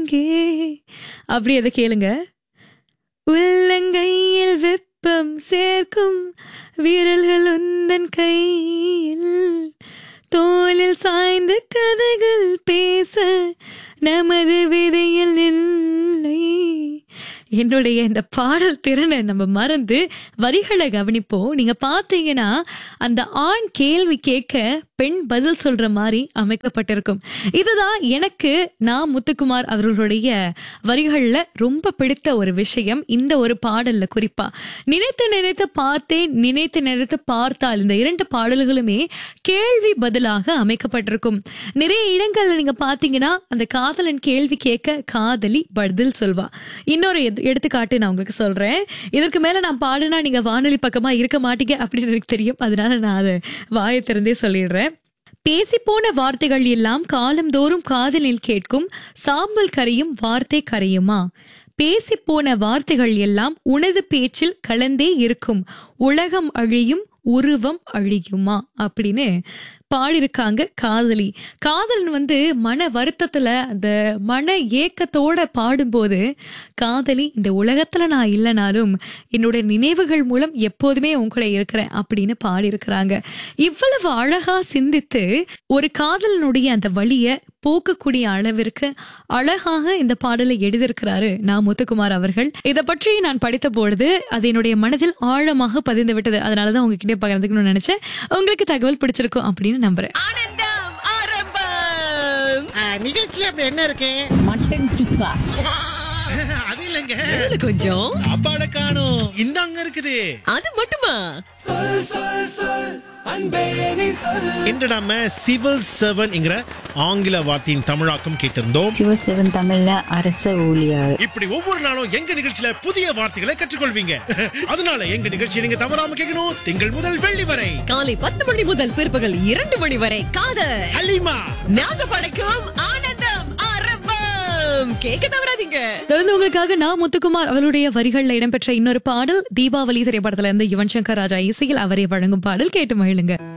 எங்கே அப்படி அதை கேளுங்க உள்ளங்கையில் வெப்பம் சேர்க்கும் வீரல்கள் உந்தன் கையில் தோளில் சாய்ந்த கதைகள் பேச நமது விதையில் இல்லை என்னுடைய இந்த பாடல் திறனை நம்ம மறந்து வரிகளை கவனிப்போம் நீங்க பார்த்தீங்கன்னா அந்த ஆண் கேள்வி கேட்க பெண் பதில் சொல்ற மாதிரி அமைக்கப்பட்டிருக்கும் இதுதான் எனக்கு நான் முத்துக்குமார் அவர்களுடைய வரிகள்ல ரொம்ப பிடித்த ஒரு விஷயம் இந்த ஒரு பாடல்ல குறிப்பா நினைத்து நினைத்து பார்த்தேன் நினைத்து நினைத்து பார்த்தால் இந்த இரண்டு பாடல்களுமே கேள்வி பதிலாக அமைக்கப்பட்டிருக்கும் நிறைய இடங்கள்ல நீங்க பாத்தீங்கன்னா அந்த காதலன் கேள்வி கேட்க காதலி பதில் சொல்வா இன்னொரு எது- எடுத்துக்காட்டு நான் உங்களுக்கு சொல்றேன் இதற்கு மேல நான் பாடுனா நீங்க வானொலி பக்கமா இருக்க மாட்டீங்க அப்படின்னு எனக்கு தெரியும் அதனால நான் அதை வாயை திறந்தே சொல்லிடுறேன் பேசிப்போன வார்த்தைகள் எல்லாம் காலந்தோறும் காதலில் கேட்கும் சாம்பல் கரையும் வார்த்தை கரையுமா பேசிப்போன வார்த்தைகள் எல்லாம் உனது பேச்சில் கலந்தே இருக்கும் உலகம் அழியும் உருவம் அழியுமா அப்படின்னு பாடியிருக்காங்க காதலி காதலன் வந்து மன வருத்தத்துல அந்த மன ஏக்கத்தோட பாடும்போது காதலி இந்த உலகத்துல நான் இல்லைனாலும் என்னோட நினைவுகள் மூலம் எப்போதுமே உன் கூட இருக்கிறேன் அப்படின்னு பாடியிருக்கிறாங்க இவ்வளவு அழகா சிந்தித்து ஒரு காதலனுடைய அந்த வழிய போக்கக்கூடிய அளவிற்கு அழகாக இந்த பாடலை எழுதியிருக்கிறாரு நான் முத்துக்குமார் அவர்கள் இதை பற்றி நான் படித்த பொழுது அது என்னுடைய மனதில் ஆழமாக பதிந்து விட்டது அதனாலதான் உங்ககிட்ட பகிர்ந்துக்கணும்னு நினைச்சேன் உங்களுக்கு தகவல் பிடிச்சிருக்கும் அப்படின்னு நம்புறேன் ஆனந்தம் ஆரம்பம் ஆ, நிகழ்ச்சியில அப்படி என்ன இருக்கு மட்டன் சுக்கா அது இல்லைங்க இதுல கொஞ்சம் சாப்பாட காணும் இந்தாங்க இருக்குது அது மட்டுமா இன்று நாம சிவில் சர்வன்ங்கிற ஆங்கில வார்த்தையின் தமிழாக்கம் கேட்டிருந்தோம் சிவசிவன் தமிழ்ல அரச ஊழியர் இப்படி ஒவ்வொரு நாளும் எங்க நிகழ்ச்சியில புதிய வார்த்தைகளை கற்றுக்கொள்வீங்க அதனால எங்க நிகழ்ச்சியை நீங்க தவறாம கேட்கணும் திங்கள் முதல் வெள்ளி வரை காலை பத்து மணி முதல் பிற்பகல் இரண்டு மணி வரை காதல் அலிமா நாங்க படைக்கும் ஆனந்தம் ஆரம்பம் கேட்க தவறாதீங்க தொடர்ந்து உங்களுக்காக நான் முத்துக்குமார் அவருடைய வரிகள்ல இடம்பெற்ற இன்னொரு பாடல் தீபாவளி திரைப்படத்துல இருந்து யுவன் சங்கர் ராஜா இசையில் அவரை வழங்கும் பாடல் கேட்டு மகிழுங்க